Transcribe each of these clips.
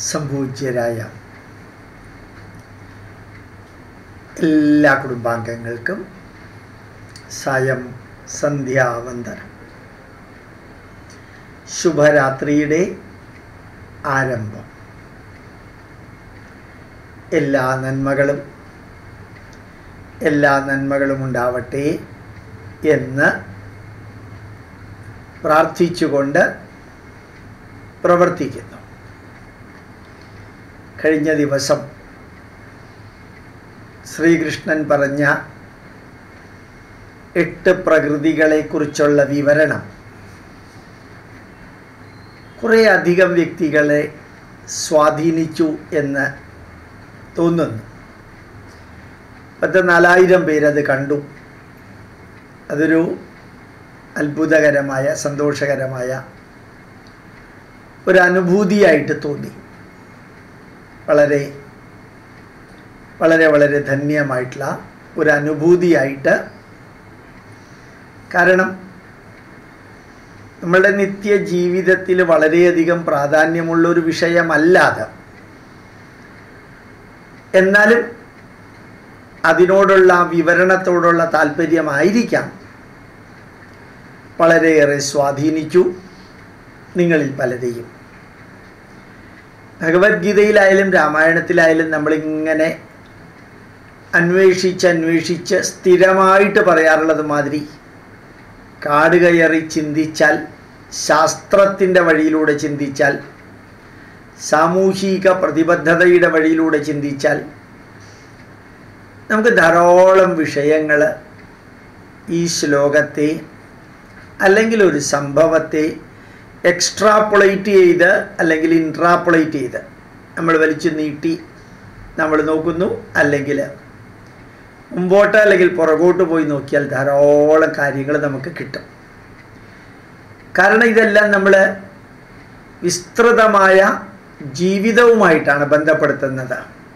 സംപൂജ്യരായ എല്ലാ കുടുംബാംഗങ്ങൾക്കും സായം സന്ധ്യാവന്ദനം ശുഭരാത്രിയുടെ ആരംഭം എല്ലാ നന്മകളും എല്ലാ നന്മകളും ഉണ്ടാവട്ടെ എന്ന് പ്രാർത്ഥിച്ചുകൊണ്ട് പ്രവർത്തിക്കുന്നു കഴിഞ്ഞ ദിവസം ശ്രീകൃഷ്ണൻ പറഞ്ഞ എട്ട് പ്രകൃതികളെക്കുറിച്ചുള്ള വിവരണം കുറേ അധികം വ്യക്തികളെ സ്വാധീനിച്ചു എന്ന് തോന്നുന്നു പത്ത് നാലായിരം പേരത് കണ്ടു അതൊരു അത്ഭുതകരമായ സന്തോഷകരമായ ഒരു അനുഭൂതിയായിട്ട് തോന്നി വളരെ വളരെ വളരെ ധന്യമായിട്ടുള്ള ഒരു അനുഭൂതിയായിട്ട് കാരണം നമ്മളുടെ നിത്യ ജീവിതത്തിൽ വളരെയധികം പ്രാധാന്യമുള്ള ഒരു വിഷയമല്ലാതെ എന്നാലും അതിനോടുള്ള വിവരണത്തോടുള്ള താല്പര്യമായിരിക്കാം വളരെയേറെ സ്വാധീനിച്ചു നിങ്ങളിൽ പലരെയും ഭഗവത്ഗീതയിലായാലും രാമായണത്തിലായാലും നമ്മളിങ്ങനെ അന്വേഷിച്ച് അന്വേഷിച്ച് സ്ഥിരമായിട്ട് പറയാറുള്ളത് മാതിരി കാട് കയറി ചിന്തിച്ചാൽ ശാസ്ത്രത്തിൻ്റെ വഴിയിലൂടെ ചിന്തിച്ചാൽ സാമൂഹിക പ്രതിബദ്ധതയുടെ വഴിയിലൂടെ ചിന്തിച്ചാൽ നമുക്ക് ധാരാളം വിഷയങ്ങൾ ഈ ശ്ലോകത്തെ അല്ലെങ്കിൽ ഒരു സംഭവത്തെ എക്സ്ട്രാപ്പൊളേറ്റ് ചെയ്ത് അല്ലെങ്കിൽ ഇൻട്രാപ്പൊളേറ്റ് ചെയ്ത് നമ്മൾ വലിച്ചു നീട്ടി നമ്മൾ നോക്കുന്നു അല്ലെങ്കിൽ മുമ്പോട്ട് അല്ലെങ്കിൽ പുറകോട്ട് പോയി നോക്കിയാൽ ധാരാളം കാര്യങ്ങൾ നമുക്ക് കിട്ടും കാരണം ഇതെല്ലാം നമ്മൾ വിസ്തൃതമായ ജീവിതവുമായിട്ടാണ് ബന്ധപ്പെടുത്തുന്നത്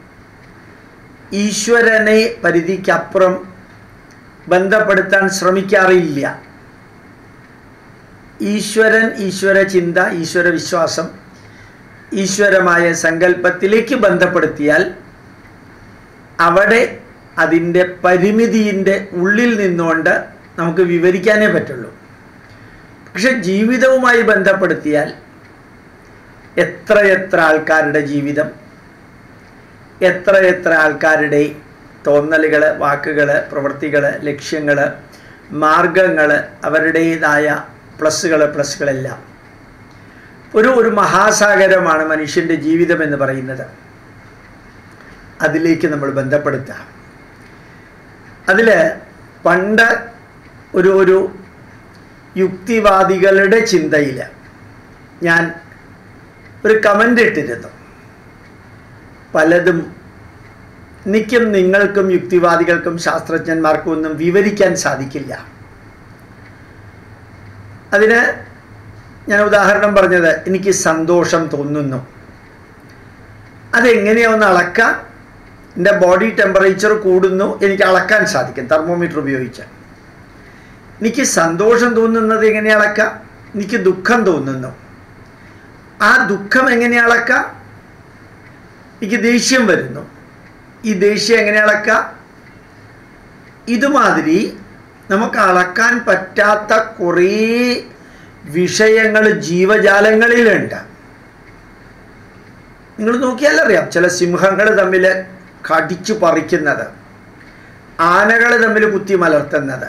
ഈശ്വരനെ പരിധിക്കപ്പുറം ബന്ധപ്പെടുത്താൻ ശ്രമിക്കാറില്ല ഈശ്വരൻ ഈശ്വര ചിന്ത ഈശ്വര വിശ്വാസം ഈശ്വരമായ സങ്കല്പത്തിലേക്ക് ബന്ധപ്പെടുത്തിയാൽ അവിടെ അതിൻ്റെ പരിമിതിൻ്റെ ഉള്ളിൽ നിന്നുകൊണ്ട് നമുക്ക് വിവരിക്കാനേ പറ്റുള്ളൂ പക്ഷെ ജീവിതവുമായി ബന്ധപ്പെടുത്തിയാൽ എത്രയെത്ര ആൾക്കാരുടെ ജീവിതം എത്രയെത്ര ആൾക്കാരുടെ തോന്നലുകൾ വാക്കുകൾ പ്രവൃത്തികൾ ലക്ഷ്യങ്ങൾ മാർഗങ്ങൾ അവരുടേതായ പ്ലസ്സുകൾ പ്ലസ്സുകളെല്ലാം ഒരു ഒരു മഹാസാഗരമാണ് മനുഷ്യൻ്റെ ജീവിതം എന്ന് പറയുന്നത് അതിലേക്ക് നമ്മൾ ബന്ധപ്പെടുത്തുക അതിൽ പണ്ട് ഒരു ഒരു യുക്തിവാദികളുടെ ചിന്തയിൽ ഞാൻ ഒരു കമൻ്റ് ഇട്ടിരുന്നു പലതും എനിക്കും നിങ്ങൾക്കും യുക്തിവാദികൾക്കും ശാസ്ത്രജ്ഞന്മാർക്കും ഒന്നും വിവരിക്കാൻ സാധിക്കില്ല അതിന് ഞാൻ ഉദാഹരണം പറഞ്ഞത് എനിക്ക് സന്തോഷം തോന്നുന്നു അതെങ്ങനെയാ ഒന്ന് അളക്കാം എൻ്റെ ബോഡി ടെമ്പറേച്ചർ കൂടുന്നു എനിക്ക് അളക്കാൻ സാധിക്കും തെർമോമീറ്റർ ഉപയോഗിച്ച് എനിക്ക് സന്തോഷം തോന്നുന്നത് എങ്ങനെ അളക്കാം എനിക്ക് ദുഃഖം തോന്നുന്നു ആ ദുഃഖം എങ്ങനെ അളക്കാം എനിക്ക് ദേഷ്യം വരുന്നു ഈ ദേഷ്യം എങ്ങനെ അളക്കാം ഇതുമാതിരി നമുക്ക് അളക്കാൻ പറ്റാത്ത കുറേ വിഷയങ്ങൾ ജീവജാലങ്ങളിലുണ്ട് നിങ്ങൾ നോക്കിയാൽ അറിയാം ചില സിംഹങ്ങൾ തമ്മിൽ കടിച്ചു പറിക്കുന്നത് ആനകൾ തമ്മിൽ കുത്തി മലർത്തുന്നത്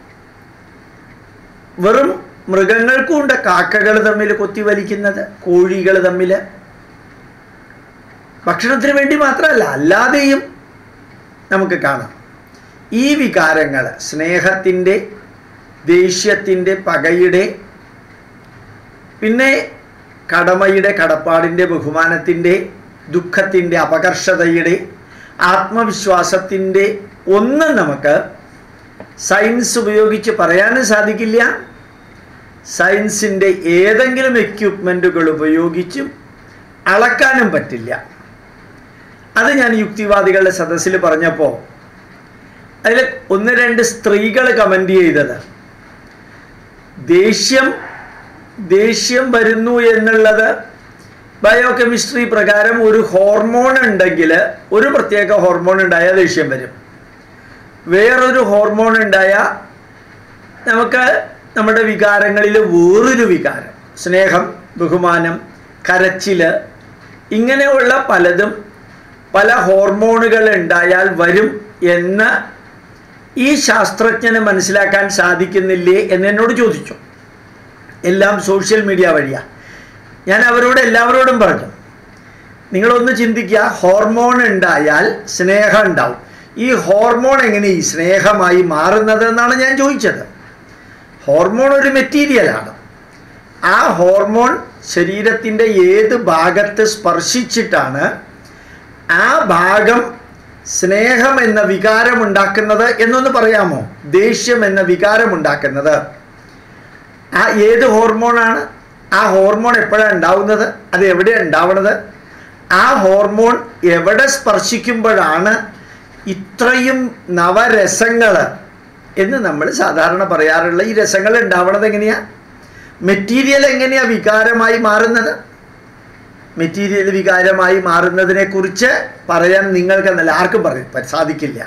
വെറും മൃഗങ്ങൾക്കും ഉണ്ട് കാക്കകൾ തമ്മിൽ കൊത്തി വലിക്കുന്നത് കോഴികൾ തമ്മിൽ ഭക്ഷണത്തിന് വേണ്ടി മാത്രമല്ല അല്ലാതെയും നമുക്ക് കാണാം ഈ വികാരങ്ങൾ സ്നേഹത്തിൻ്റെ ദേഷ്യത്തിൻ്റെ പകയുടെ പിന്നെ കടമയുടെ കടപ്പാടിൻ്റെ ബഹുമാനത്തിൻ്റെ ദുഃഖത്തിൻ്റെ അപകർഷതയുടെ ആത്മവിശ്വാസത്തിൻ്റെ ഒന്നും നമുക്ക് സയൻസ് ഉപയോഗിച്ച് പറയാനും സാധിക്കില്ല സയൻസിൻ്റെ ഏതെങ്കിലും എക്യുപ്മെൻറ്റുകൾ ഉപയോഗിച്ചും അളക്കാനും പറ്റില്ല അത് ഞാൻ യുക്തിവാദികളുടെ സദസ്സിൽ പറഞ്ഞപ്പോൾ അതിൽ ഒന്ന് രണ്ട് സ്ത്രീകൾ കമൻ്റ് ചെയ്തത് ദേഷ്യം ദേഷ്യം വരുന്നു എന്നുള്ളത് ബയോ കെമിസ്ട്രി പ്രകാരം ഒരു ഹോർമോൺ ഉണ്ടെങ്കിൽ ഒരു പ്രത്യേക ഹോർമോൺ ഉണ്ടായാൽ ദേഷ്യം വരും വേറൊരു ഹോർമോൺ ഉണ്ടായാൽ നമുക്ക് നമ്മുടെ വികാരങ്ങളിൽ വേറൊരു വികാരം സ്നേഹം ബഹുമാനം കരച്ചിൽ ഇങ്ങനെയുള്ള പലതും പല ഹോർമോണുകൾ ഉണ്ടായാൽ വരും എന്ന് ഈ ശാസ്ത്രജ്ഞന് മനസ്സിലാക്കാൻ സാധിക്കുന്നില്ലേ എന്ന് എന്നോട് ചോദിച്ചു എല്ലാം സോഷ്യൽ മീഡിയ വഴിയാണ് ഞാൻ അവരോട് എല്ലാവരോടും പറഞ്ഞു നിങ്ങളൊന്ന് ചിന്തിക്കുക ഹോർമോൺ ഉണ്ടായാൽ സ്നേഹം ഉണ്ടാവും ഈ ഹോർമോൺ എങ്ങനെ ഈ സ്നേഹമായി മാറുന്നത് എന്നാണ് ഞാൻ ചോദിച്ചത് ഹോർമോൺ ഒരു മെറ്റീരിയലാണ് ആ ഹോർമോൺ ശരീരത്തിൻ്റെ ഏത് ഭാഗത്ത് സ്പർശിച്ചിട്ടാണ് ആ ഭാഗം സ്നേഹം എന്ന വികാരം ഉണ്ടാക്കുന്നത് എന്നൊന്ന് പറയാമോ ദേഷ്യം എന്ന വികാരം ഉണ്ടാക്കുന്നത് ആ ഏത് ഹോർമോണാണ് ആ ഹോർമോൺ എപ്പോഴാണ് ഉണ്ടാവുന്നത് അത് എവിടെയാണ് ഉണ്ടാവുന്നത് ആ ഹോർമോൺ എവിടെ സ്പർശിക്കുമ്പോഴാണ് ഇത്രയും നവരസങ്ങൾ എന്ന് നമ്മൾ സാധാരണ പറയാറുള്ള ഈ രസങ്ങൾ ഉണ്ടാവണത് എങ്ങനെയാ മെറ്റീരിയൽ എങ്ങനെയാ വികാരമായി മാറുന്നത് മെറ്റീരിയൽ വികാരമായി മാറുന്നതിനെ കുറിച്ച് പറയാൻ നിങ്ങൾക്ക് എന്നല്ല ആർക്കും പറയും സാധിക്കില്ല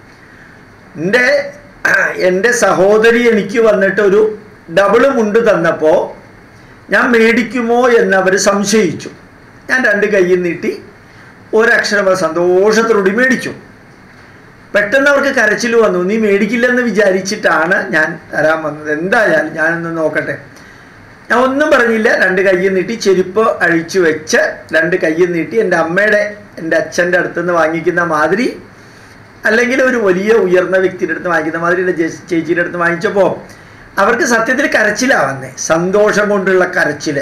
എൻ്റെ എൻ്റെ സഹോദരി എനിക്ക് വന്നിട്ട് ഒരു ഡബിൾ മുണ്ട് തന്നപ്പോൾ ഞാൻ മേടിക്കുമോ എന്നവർ സംശയിച്ചു ഞാൻ രണ്ട് കൈയിൽ നീട്ടി ഒരക്ഷരം സന്തോഷത്തോടുകൂടി മേടിച്ചു പെട്ടെന്ന് അവർക്ക് കരച്ചിൽ വന്നു നീ മേടിക്കില്ലെന്ന് വിചാരിച്ചിട്ടാണ് ഞാൻ തരാൻ വന്നത് എന്തായാലും ഞാനൊന്ന് നോക്കട്ടെ ഞാൻ ഒന്നും പറഞ്ഞില്ല രണ്ട് കയ്യിൽ നീട്ടി ചെരുപ്പ് അഴിച്ചു വെച്ച് രണ്ട് കയ്യിൽ നീട്ടി എൻ്റെ അമ്മയുടെ എൻ്റെ അച്ഛൻ്റെ അടുത്ത് നിന്ന് വാങ്ങിക്കുന്ന മാതിരി അല്ലെങ്കിൽ ഒരു വലിയ ഉയർന്ന വ്യക്തിയുടെ അടുത്ത് വാങ്ങിക്കുന്ന മാതിരി എൻ്റെ ജെ- ചേച്ചിയുടെ അടുത്ത് വാങ്ങിച്ചപ്പോൾ അവർക്ക് സത്യത്തിൽ കരച്ചിലാവുന്നേ സന്തോഷം കൊണ്ടുള്ള കരച്ചിൽ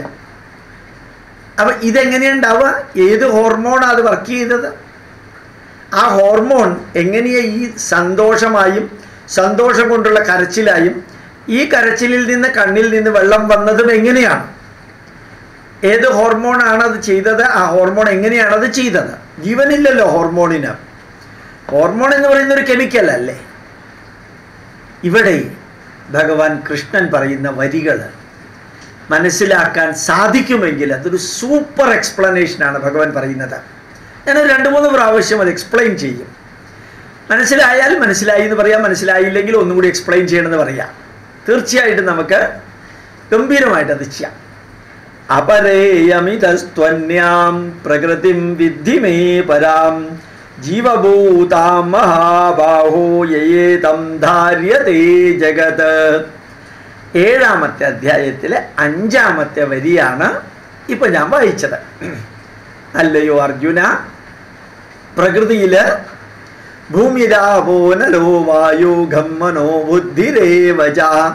അപ്പം ഇതെങ്ങനെയാണ് ഉണ്ടാവുക ഏത് ഹോർമോണാണ് അത് വർക്ക് ചെയ്തത് ആ ഹോർമോൺ എങ്ങനെയാ ഈ സന്തോഷമായും സന്തോഷം കൊണ്ടുള്ള കരച്ചിലായും ഈ കരച്ചിലിൽ നിന്ന് കണ്ണിൽ നിന്ന് വെള്ളം വന്നതും എങ്ങനെയാണ് ഏത് ഹോർമോണാണ് അത് ചെയ്തത് ആ ഹോർമോൺ എങ്ങനെയാണ് അത് ചെയ്തത് ജീവനില്ലല്ലോ ഹോർമോണിന് ഹോർമോൺ എന്ന് പറയുന്ന ഒരു കെമിക്കൽ അല്ലേ ഇവിടെ ഭഗവാൻ കൃഷ്ണൻ പറയുന്ന വരികൾ മനസ്സിലാക്കാൻ സാധിക്കുമെങ്കിൽ അതൊരു സൂപ്പർ എക്സ്പ്ലനേഷനാണ് ഭഗവാൻ പറയുന്നത് ഞാനൊരു രണ്ട് മൂന്ന് പ്രാവശ്യം അത് എക്സ്പ്ലെയിൻ ചെയ്യും മനസ്സിലായാൽ മനസ്സിലായി എന്ന് പറയാം മനസ്സിലായില്ലെങ്കിൽ ഒന്നും കൂടി എക്സ്പ്ലെയിൻ ചെയ്യണമെന്ന് പറയാം തീർച്ചയായിട്ടും നമുക്ക് ഗംഭീരമായിട്ട് അത് ചെയ്യാം അപരേയമിതസ്ത്വന്യാം പ്രകൃതിം വിദ്ധി മേ പരാം ജീവഭൂതാം മഹാബാഹോ യേതം ധാര്യതേ ജഗത് ഏഴാമത്തെ അധ്യായത്തിലെ അഞ്ചാമത്തെ വരിയാണ് ഇപ്പൊ ഞാൻ വായിച്ചത് അല്ലയോ അർജുന പ്രകൃതിയില് ഭൂമിരാപോ നലോ വായു ഖമ്മനോ ബുദ്ധിരേവച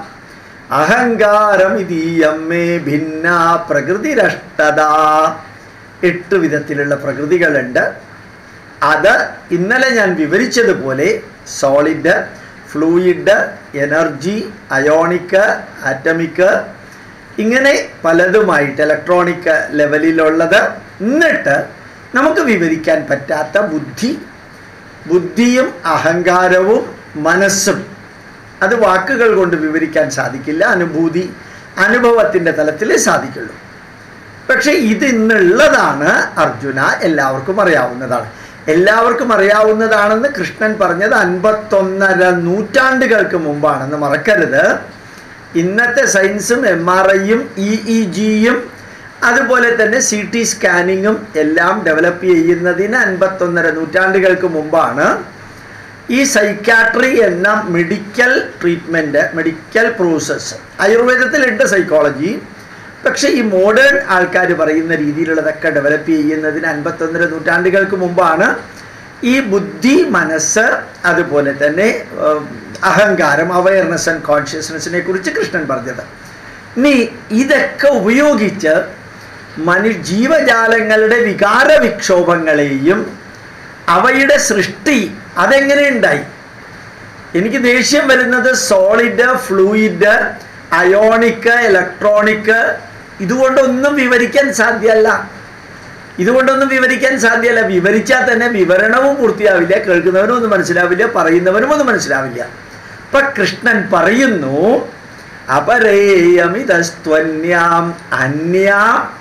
അഹങ്കാരം ഇതീയമ്മേ ഭിന്ന പ്രകൃതിരഷ്ടത എട്ട് വിധത്തിലുള്ള പ്രകൃതികളുണ്ട് അത് ഇന്നലെ ഞാൻ വിവരിച്ചതുപോലെ solid fluid energy ionic atomic ഇങ്ങനെ പലതുമായിട്ട് ഇലക്ട്രോണിക് ലെവലിലുള്ളത് എന്നിട്ട് നമുക്ക് വിവരിക്കാൻ പറ്റാത്ത ബുദ്ധി ബുദ്ധിയും അഹങ്കാരവും മനസ്സും അത് വാക്കുകൾ കൊണ്ട് വിവരിക്കാൻ സാധിക്കില്ല അനുഭൂതി അനുഭവത്തിൻ്റെ തലത്തിലേ സാധിക്കുള്ളൂ പക്ഷെ ഇത് ഇന്നുള്ളതാണ് അർജുന എല്ലാവർക്കും അറിയാവുന്നതാണ് എല്ലാവർക്കും അറിയാവുന്നതാണെന്ന് കൃഷ്ണൻ പറഞ്ഞത് അൻപത്തൊന്നര നൂറ്റാണ്ടുകൾക്ക് മുമ്പാണെന്ന് മറക്കരുത് ഇന്നത്തെ സയൻസും എം ആർ ഐയും ഇ ഇ ജിയും അതുപോലെ തന്നെ സി ടി സ്കാനിങ്ങും എല്ലാം ഡെവലപ്പ് ചെയ്യുന്നതിന് അൻപത്തൊന്നര നൂറ്റാണ്ടുകൾക്ക് മുമ്പാണ് ഈ സൈക്കാട്രി എന്ന മെഡിക്കൽ ട്രീറ്റ്മെൻറ്റ് മെഡിക്കൽ പ്രോസസ്സ് ആയുർവേദത്തിലുണ്ട് സൈക്കോളജി പക്ഷേ ഈ മോഡേൺ ആൾക്കാർ പറയുന്ന രീതിയിലുള്ളതൊക്കെ ഡെവലപ്പ് ചെയ്യുന്നതിന് അൻപത്തൊന്നര നൂറ്റാണ്ടുകൾക്ക് മുമ്പാണ് ഈ ബുദ്ധി മനസ്സ് അതുപോലെ തന്നെ ഏഹ്, അഹങ്കാരം അവയർനെസ് ആൻഡ് കോൺഷ്യസ്നെസ്സിനെ കുറിച്ച് കൃഷ്ണൻ പറഞ്ഞത് നീ ഇതൊക്കെ ഉപയോഗിച്ച് മനു ജീവജാലങ്ങളുടെ വികാര വിക്ഷോഭങ്ങളെയും അവയുടെ സൃഷ്ടി അതെങ്ങനെ ഉണ്ടായി എനിക്ക് ദേഷ്യം വരുന്നത് സോളിഡ് ഫ്ലൂയിഡ് അയോണിക് ഇലക്ട്രോണിക് ഇതുകൊണ്ടൊന്നും വിവരിക്കാൻ സാധ്യമല്ല ഇതുകൊണ്ടൊന്നും വിവരിക്കാൻ സാധ്യമല്ല വിവരിച്ചാൽ തന്നെ വിവരണവും പൂർത്തിയാവില്ല കേൾക്കുന്നവനും ഒന്നും മനസ്സിലാവില്ല പറയുന്നവനും ഒന്നും മനസ്സിലാവില്ല ഇപ്പൊ കൃഷ്ണൻ പറയുന്നു അപരേയമിതസ്ത്വന്യാം അന്യ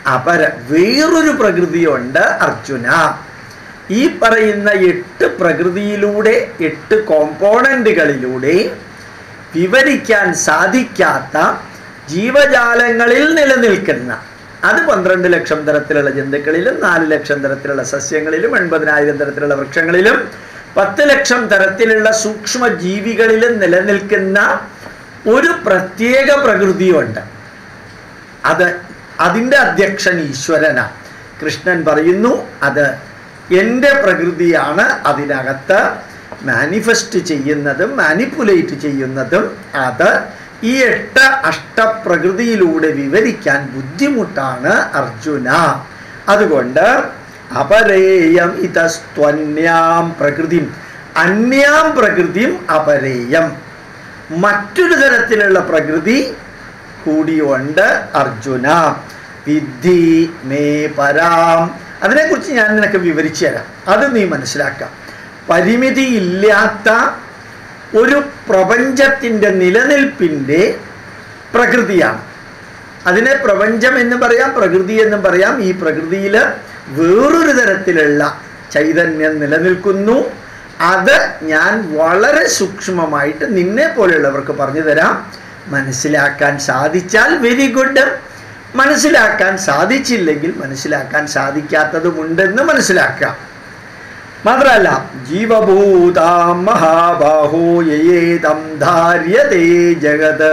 അപര വേറൊരു പ്രകൃതിയുണ്ട് അർജുന ഈ പറയുന്ന എട്ട് പ്രകൃതിയിലൂടെ എട്ട് കോമ്പോണന്റുകളിലൂടെ വിവരിക്കാൻ സാധിക്കാത്ത ജീവജാലങ്ങളിൽ നിലനിൽക്കുന്ന അത് പന്ത്രണ്ട് ലക്ഷം തരത്തിലുള്ള ജന്തുക്കളിലും നാല് ലക്ഷം തരത്തിലുള്ള സസ്യങ്ങളിലും എൺപതിനായിരം തരത്തിലുള്ള വൃക്ഷങ്ങളിലും പത്ത് ലക്ഷം തരത്തിലുള്ള സൂക്ഷ്മ ജീവികളിലും നിലനിൽക്കുന്ന ഒരു പ്രത്യേക പ്രകൃതിയുണ്ട് അത് അതിൻ്റെ അധ്യക്ഷൻ ഈശ്വരനാണ് കൃഷ്ണൻ പറയുന്നു അത് എൻ്റെ പ്രകൃതിയാണ് അതിനകത്ത് മാനിഫെസ്റ്റ് ചെയ്യുന്നതും മാനിപ്പുലേറ്റ് ചെയ്യുന്നതും അത് ഈ എട്ട് അഷ്ടപ്രകൃതിയിലൂടെ വിവരിക്കാൻ ബുദ്ധിമുട്ടാണ് അർജുന അതുകൊണ്ട് അപരേയം ഇതസ്ത്വന്യാം പ്രകൃതി അന്യാം പ്രകൃതിയും അപരേയം മറ്റൊരു തരത്തിലുള്ള പ്രകൃതി കൂടിയുണ്ട് അർജുന വിദ്ധി മേ പരാം അതിനെക്കുറിച്ച് ഞാൻ നിനക്ക് വിവരിച്ചു തരാം അത് നീ മനസ്സിലാക്കാം പരിമിതിയില്ലാത്ത ഒരു പ്രപഞ്ചത്തിൻ്റെ നിലനിൽപ്പിൻ്റെ പ്രകൃതിയാണ് അതിനെ പ്രപഞ്ചം എന്ന് പറയാം പ്രകൃതി എന്നും പറയാം ഈ പ്രകൃതിയിൽ വേറൊരു തരത്തിലുള്ള ചൈതന്യം നിലനിൽക്കുന്നു അത് ഞാൻ വളരെ സൂക്ഷ്മമായിട്ട് നിന്നെ പോലെയുള്ളവർക്ക് പറഞ്ഞു തരാം മനസ്സിലാക്കാൻ സാധിച്ചാൽ വെരി ഗുഡ് മനസ്സിലാക്കാൻ സാധിച്ചില്ലെങ്കിൽ മനസ്സിലാക്കാൻ സാധിക്കാത്തതുമുണ്ടെന്ന് മനസ്സിലാക്കാം മാത്രമല്ല ജീവഭൂതാം മഹാബാഹോ യേതം ധാര്യതേ ജഗത്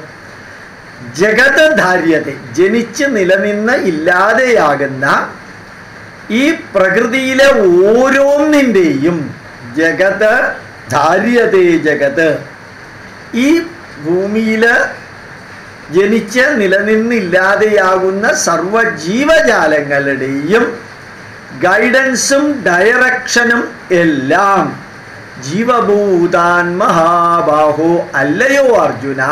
ജഗത് ധാര്യത ജനിച്ച് നിലനിന്ന് ഇല്ലാതെയാകുന്ന ഈ പ്രകൃതിയിലെ ഓരോന്നിൻ്റെയും ജഗത് ധാര്യതേ ജഗത് ഈ ഭൂമിയിൽ ജനിച്ച് നിലനിന്നില്ലാതെയാകുന്ന സർവ ജീവജാലങ്ങളുടെയും ഗൈഡൻസും ഡയറക്ഷനും എല്ലാം ജീവഭൂതാൻ മഹാബാഹോ അല്ലയോ അർജുന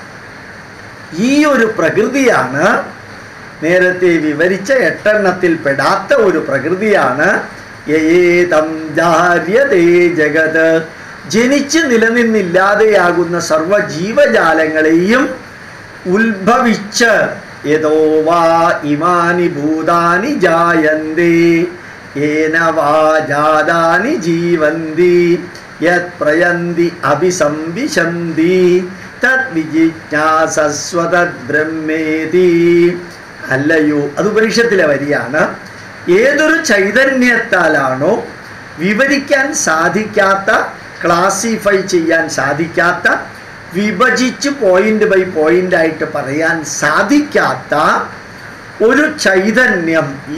ഈ ഒരു പ്രകൃതിയാണ് നേരത്തെ വിവരിച്ച എട്ടെണ്ണത്തിൽ പെടാത്ത ഒരു പ്രകൃതിയാണ് ഏതം ധാര്യതേ ജഗത് ജനിച്ച് നിലനിന്നില്ലാതെയാകുന്ന സർവ ജീവജാലങ്ങളെയും ഉത്ഭവിച്ച് യതോ വാ ഇമാനി ഭൂതാനി ജായന്തേ ഏന വാ ജാതാനി ജീവന്തി യത് പ്രയന്തി അഭിസംവിശന്തി തദ് വിജിജ്ഞാസസ്വതദ് ബ്രഹ്മേതി അല്ലയോ അത് ഉപനിഷത്തിലെ വരിയാണ് ഏതൊരു ചൈതന്യത്താലാണോ വിവരിക്കാൻ സാധിക്കാത്ത ക്ലാസിഫൈ ചെയ്യാൻ സാധിക്കാത്ത വിഭജിച്ച് പോയിന്റ് ബൈ പോയിന്റ് ആയിട്ട് പറയാൻ സാധിക്കാത്ത ഒരു ചൈതന്യം ഈ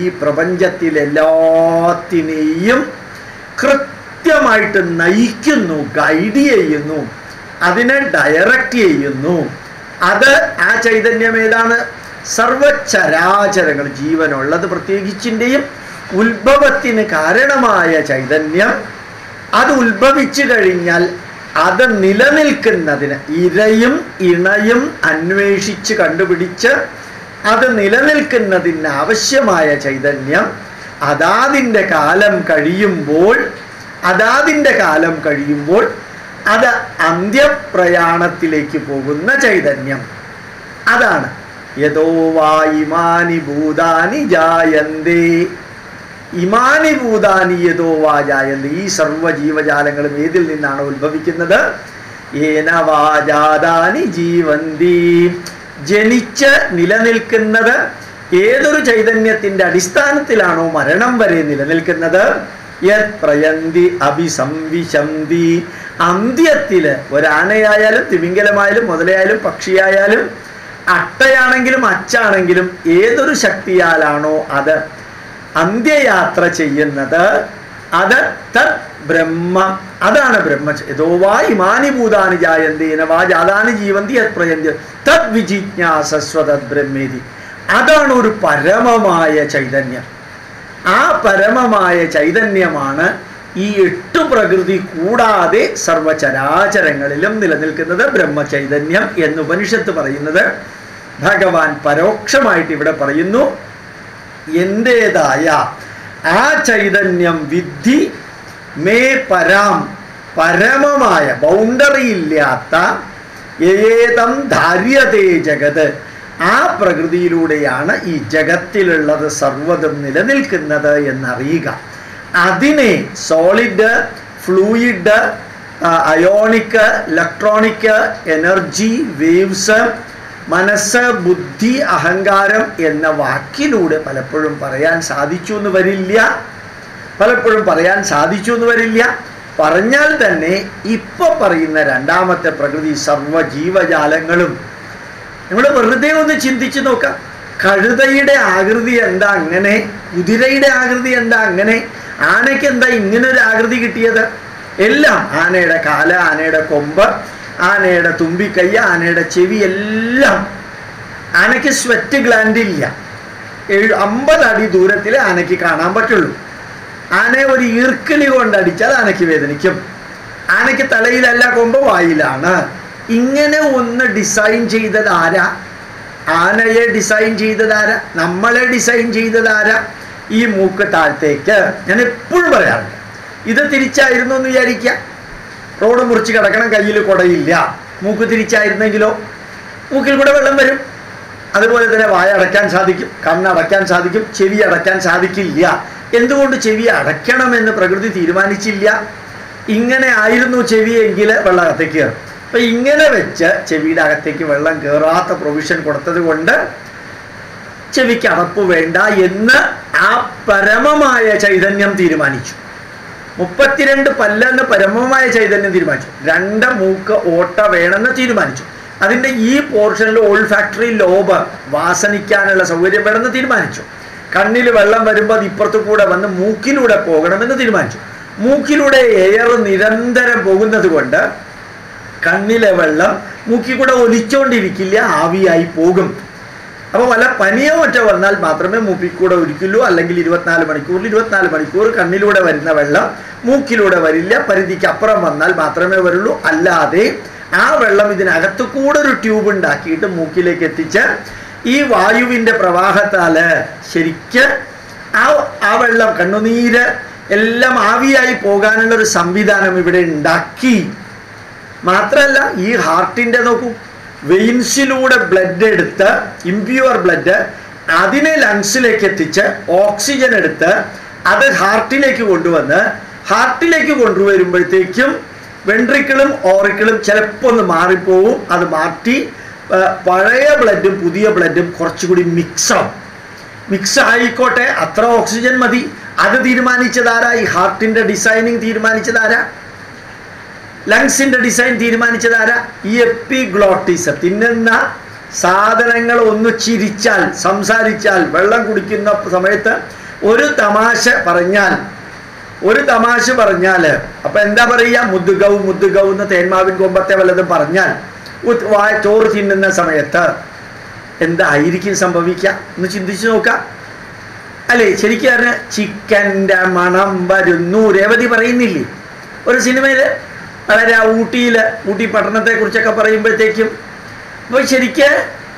പ്രപഞ്ചത്തിലെല്ലാത്തിനെയും കൃത്യമായിട്ട് നയിക്കുന്നു ഗൈഡ് ചെയ്യുന്നു അതിനെ ഡയറക്റ്റ് ചെയ്യുന്നു അത് ആ ചൈതന്യം ഏതാണ് സർവചരാചരങ്ങൾ ജീവനുള്ളത് പ്രത്യേകിച്ചിൻ്റെയും ഉത്ഭവത്തിന് കാരണമായ ചൈതന്യം അത് ഉത്ഭവിച്ചു കഴിഞ്ഞാൽ അത് നിലനിൽക്കുന്നതിന് ഇരയും ഇണയും അന്വേഷിച്ച് കണ്ടുപിടിച്ച് അത് നിലനിൽക്കുന്നതിന് ആവശ്യമായ ചൈതന്യം അതാതിൻ്റെ കാലം കഴിയുമ്പോൾ അതാതിൻ്റെ കാലം കഴിയുമ്പോൾ അത് അന്ത്യപ്രയാണത്തിലേക്ക് പോകുന്ന ചൈതന്യം അതാണ് യഥോ വാ ഇമാനി ഭൂതാനി ജായന്തേ ഇമാനി ഭൂതാനി യഥോ വാ ജായന്തേ ഈ സർവ്വ ജീവജാലങ്ങളും ഏതിൽ നിന്നാണ് ഉത്ഭവിക്കുന്നത് ഏന വാജാതാനി ജീവന്തി ജനിച്ച് നിലനിൽക്കുന്നത് ഏതൊരു ചൈതന്യത്തിന്റെ അടിസ്ഥാനത്തിലാണോ മരണം വരെ നിലനിൽക്കുന്നത് യത് പ്രയന്തി അഭിസംവിശന്തി അന്ത്യത്തില് ഒരാനയായാലും തിമിംഗലമായാലും മുതലയായാലും പക്ഷിയായാലും അട്ടയാണെങ്കിലും അച്ചാണെങ്കിലും ഏതൊരു ശക്തിയാലാണോ അത് അന്ത്യയാത്ര ചെയ്യുന്നത് അത് തത് ബ്രഹ്മ അതാണ് ബ്രഹ്മ യഥോ വാ ഇമാനി ഭൂതാനി ജായന്തേന വാ ജാതാനി ജീവന്തി യത് പ്രയന്തി തത് വിജിജ്ഞാസസ്വതത് ബ്രഹ്മേതി അതാണ് ഒരു പരമമായ ചൈതന്യം ആ പരമമായ ചൈതന്യമാണ് ഈ എട്ടു പ്രകൃതി കൂടാതെ സർവചരാചരങ്ങളിലും നിലനിൽക്കുന്നത് ബ്രഹ്മചൈതന്യം എന്ന് ഉപനിഷത്ത് പറയുന്നത് ഭഗവാൻ പരോക്ഷമായിട്ട് ഇവിടെ പറയുന്നു എൻ്റേതായ ആ ചൈതന്യം വിദ്ധി മേ പരാം പരമമായ ബൗണ്ടറി ഇല്ലാത്ത ഏതം ധാര്യതേ ജഗത് ആ പ്രകൃതിയിലൂടെയാണ് ഈ ജഗത്തിലുള്ളത് സർവ്വതും നിലനിൽക്കുന്നത് എന്നറിയുക അതിനെ solid fluid ionic electronic energy waves മനസ്സ് ബുദ്ധി അഹങ്കാരം എന്ന വാക്കിലൂടെ പലപ്പോഴും പറയാൻ സാധിച്ചു എന്ന് വരില്ല പലപ്പോഴും പറയാൻ സാധിച്ചു എന്ന് വരില്ല പറഞ്ഞാൽ തന്നെ ഇപ്പൊ പറയുന്ന രണ്ടാമത്തെ പ്രകൃതി സർവ്വ ജീവജാലങ്ങളും നമ്മൾ വെറുതെ ഒന്ന് ചിന്തിച്ചു നോക്കാം കഴുതയുടെ ആകൃതി എന്താ അങ്ങനെ കുതിരയുടെ ആകൃതി എന്താ അങ്ങനെ ആനയ്ക്ക് എന്താ ഇങ്ങനെ ഒരു ആകൃതി കിട്ടിയത് എല്ലാം ആനയുടെ കാല ആനയുടെ കൊമ്പ് ആനയുടെ തുമ്പിക്കൈ ആനയുടെ ചെവി എല്ലാം ആനയ്ക്ക് സ്വെറ്റ് ഗ്ലാൻഡ് ഇല്ല ഏഴ് അമ്പത് അടി ദൂരത്തിൽ ആനയ്ക്ക് കാണാൻ പറ്റുള്ളൂ ആനയെ ഒരു ഈർക്കിലി കൊണ്ടടിച്ചാൽ ആനയ്ക്ക് വേദനിക്കും ആനയ്ക്ക് തലയിലല്ല കൊമ്പ് വായിലാണ് ഇങ്ങനെ ഒന്ന് ഡിസൈൻ ചെയ്തത് ആരാ ആനയെ ഡിസൈൻ ചെയ്തത് ആരാ നമ്മളെ ഡിസൈൻ ചെയ്തത് ആരാ ഈ മൂക്ക് താഴത്തേക്ക് ഞാൻ എപ്പോഴും പറയാറുണ്ട് ഇത് തിരിച്ചായിരുന്നു എന്ന് വിചാരിക്കുക റോഡ് മുറിച്ച് കിടക്കണം കയ്യിൽ കുടയില്ല മൂക്ക് തിരിച്ചായിരുന്നെങ്കിലോ മൂക്കിൽ കൂടെ വെള്ളം വരും അതുപോലെ തന്നെ വായ അടയ്ക്കാൻ സാധിക്കും കണ്ണടയ്ക്കാൻ സാധിക്കും ചെവി അടയ്ക്കാൻ സാധിക്കില്ല എന്തുകൊണ്ട് ചെവി അടയ്ക്കണമെന്ന് പ്രകൃതി തീരുമാനിച്ചില്ല ഇങ്ങനെ ആയിരുന്നു ചെവിയെങ്കിൽ വെള്ളം അകത്തേക്ക് കയറും അപ്പൊ ഇങ്ങനെ വെച്ച് ചെവിയുടെ അകത്തേക്ക് വെള്ളം കയറാത്ത പ്രൊവിഷൻ കൊടുത്തത് കൊണ്ട് ചെവിക്ക് അടപ്പ് വേണ്ട എന്ന് ആ പരമമായ ചൈതന്യം തീരുമാനിച്ചു മുപ്പത്തിരണ്ട് പല്ലെന്ന് പരമമായ ചൈതന്യം തീരുമാനിച്ചു രണ്ട് മൂക്ക് ഓട്ട വേണമെന്ന് തീരുമാനിച്ചു അതിൻ്റെ ഈ പോർഷനിൽ ഓൾ ഫാക്ടറി ലോബ് വാസനിക്കാനുള്ള സൗകര്യം വേണമെന്ന് തീരുമാനിച്ചു കണ്ണിൽ വെള്ളം വരുമ്പോൾ അത് ഇപ്പുറത്തു കൂടെ വന്ന് മൂക്കിലൂടെ പോകണമെന്ന് തീരുമാനിച്ചു മൂക്കിലൂടെ എയർ നിരന്തരം പോകുന്നത് കൊണ്ട് കണ്ണിലെ വെള്ളം മൂക്കിൽ കൂടെ ഒലിച്ചുകൊണ്ടിരിക്കില്ല ആവിയായി പോകും അപ്പോൾ വല്ല പനിയോ മറ്റോ വന്നാൽ മാത്രമേ മൂക്കിൽ കൂടെ ഒലിക്കുള്ളൂ അല്ലെങ്കിൽ ഇരുപത്തിനാല് മണിക്കൂറിൽ ഇരുപത്തിനാല് മണിക്കൂർ കണ്ണിലൂടെ വരുന്ന വെള്ളം മൂക്കിലൂടെ വരില്ല പരിധിക്ക് അപ്പുറം വന്നാൽ മാത്രമേ വരുള്ളൂ അല്ലാതെ ആ വെള്ളം ഇതിനകത്ത് കൂടെ ഒരു ട്യൂബ് ഉണ്ടാക്കിയിട്ട് മൂക്കിലേക്ക് എത്തിച്ച് ഈ വായുവിൻ്റെ പ്രവാഹത്താൽ ശരിക്ക് ആ ആ വെള്ളം കണ്ണുനീര് എല്ലാം ആവിയായി പോകാനുള്ള ഒരു സംവിധാനം ഇവിടെ ഉണ്ടാക്കി മാത്രമല്ല ഈ ഹാർട്ടിൻ്റെ നോക്കൂ വെയിൻസിലൂടെ ബ്ലഡ് എടുത്ത് ഇംപ്യൂർ ബ്ലഡ് അതിനെ ലങ്സിലേക്ക് എത്തിച്ച് ഓക്സിജൻ എടുത്ത് അത് ഹാർട്ടിലേക്ക് കൊണ്ടുവന്ന് ഹാർട്ടിലേക്ക് കൊണ്ടുവരുമ്പോഴത്തേക്കും വെൻട്രിക്കിളും ഓറിക്കിളും ചിലപ്പോൾ ഒന്ന് മാറിപ്പോവും അത് മാറ്റി ആ, പഴയ ബ്ലഡും പുതിയ ബ്ലഡും കുറച്ചുകൂടി മിക്സാവും മിക്സ് ആയിക്കോട്ടെ അത്ര ഓക്സിജൻ മതി അത് തീരുമാനിച്ചതാരാ ഈ ഹാർട്ടിന്റെ ഡിസൈനിങ് തീരുമാനിച്ചതാരാ ലങ്സിന്റെ ഡിസൈൻ തീരുമാനിച്ചതാരാ ഈ എപ്പിഗ്ലോട്ടിസ് തിന്നുന്ന സാധനങ്ങൾ ഒന്ന് ചിരിച്ചാൽ സംസാരിച്ചാൽ വെള്ളം കുടിക്കുന്ന സമയത്ത് ഒരു തമാശ പറഞ്ഞാൽ ഒരു തമാശ പറഞ്ഞാൽ അപ്പൊ എന്താ പറയുക മുദ്ദുഗൗ മുദ്ദുഗൗ എന്ന് തേന്മാവിൻ കൊമ്പത്തെ വല്ലതും പറഞ്ഞാൽ ഉത് വായ ചോറ് തിന്നുന്ന സമയത്ത് എന്തായിരിക്കും സംഭവിക്കുക ഒന്ന് ചിന്തിച്ചു നോക്കാം അല്ലേ ശരിക്കും പറഞ്ഞ ചിക്കൻ്റെ മണം വരുന്നു രേവതി പറയുന്നില്ലേ ഒരു സിനിമയിൽ വളരെ ആ ഊട്ടിയിൽ ഊട്ടി പട്ടണത്തെ കുറിച്ചൊക്കെ പറയുമ്പോഴത്തേക്കും അപ്പോൾ ശരിക്ക്